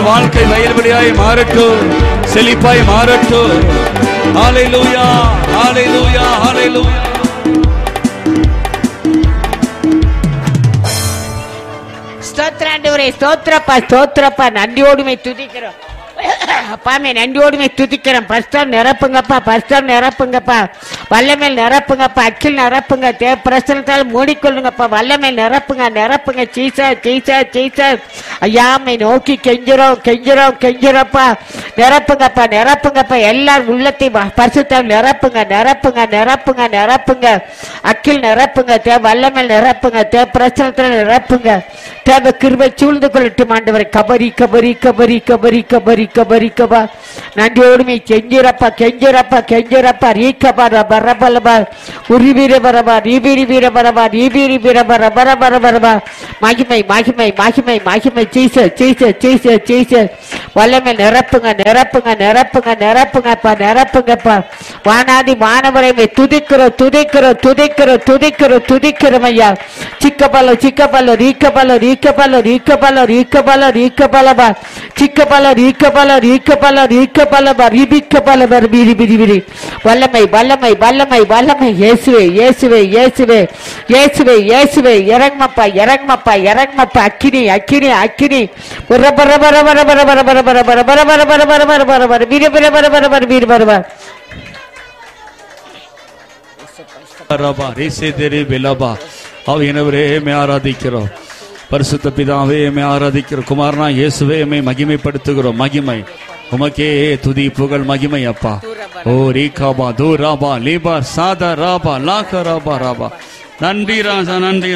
வாழ்க்கை வயல்வெளியாய் மாறட்டும் செழிப்பாய் மாறட்டும் ஹalleluya ஹalleluya ஹalleluya ஸ்தோத்திராண்டவரே ஸ்தோத்திரப்பா ஸ்தோத்திரப்பா நன்றியோடுமை துதிக்கிறோம் அப்பாமே நன்றியோடுமை துதிக்கிறோம் பஸ்டம் நிரப்புங்கப்பா பஸ்டம் நிரப்புங்கப்பா வல்லமேல் நிரப்புங்கப்பா அக்கில் நிரப்புங்க தே பிரசனத்தால் மூடிக்கொள்ளுங்கப்பா வல்லமேல் நிரப்புங்க நிரப்புங்க சீசா சீசா சீசா ஐயாமை நோக்கி கெஞ்சுறோம் கெஞ்சுறோம் கெஞ்சுறப்பா நிரப்புங்கப்பா நிரப்புங்கப்பா எல்லார் உள்ளத்தையும் பரிசுத்தால் நிரப்புங்க நிரப்புங்க நிரப்புங்க நிரப்புங்க அக்கில் நிரப்புங்க தே வல்லமேல் நிரப்புங்க தே பிரச்சனத்தில் நிரப்புங்க தேவ கிருபை சூழ்ந்து கொள்ளட்டும் ஆண்டவரை கபரி கபரி கபரி கபரி கபரி கபரி கபா நன்றியோடுமை கெஞ்சிரப்பா கெஞ்சிரப்பா கெஞ்சிரப்பா ரீக்கபா பரபலபா உரிவீர பரபா ரீபிரி வீர பரபா ரீபிரி வீர பர பர பர பரபா மகிமை மகிமை மகிமை மகிமை சீச சீச சீச சீச வல்லமை நிரப்புங்க நிரப்புங்க நிரப்புங்க நிரப்புங்கப்பா நிரப்புங்கப்பா வானாதி வானவரை துதிக்கிறோம் துதிக்கிறோம் துதிக்கிறோம் துதிக்கிறோம் துதிக்கிறோம் ஐயா ಚಿಕ್ಕಬಲ ಚಿಕ್ಕಬಲ ರೀಕಬಲ ರೀಕಬಲ ರೀಕಬಲ ರೀಕಬಲ ರೀಕಬಲ ಬಾ ಚಿಕ್ಕಬಲ ರೀಕಬಲ ರೀಕಬಲ ರೀಕಬಲ ಬಾ ರಿಬಿಕ್ಕಬಲ ಬರ ಬಿರಿ ಬಿರಿ ಬಿರಿ வல்லமை வல்லமை வல்லமை வல்லமை இயேசுவே இயேசுவே இயேசுவே இயேசுவே இயேசுவே இறங்கப்பா இறங்கப்பா இறங்கப்பா அக்கினி அக்கினி அக்கினி பர பர பர பர பர பர பர பர பர பர பர பர பர பர பர பர வீர பர பர பர பர வீர பர பர ரபா ரேசேதேரே பெலபா ஆவியானவரே மே ஆராதிக்கிறோம் பரிசுத்த பிதாவே மே ஆராதிக்கிறோம் குமாரனா இயேசுவே மே மகிமைப்படுத்துகிறோம் மகிமை உமக்கே துதி புகழ் மகிமை அப்பா ஓ ரீகாபா தூ ராபா லீபா சாதா ராபா லாக ராபா ராபா நன்றி ராஜா நன்றி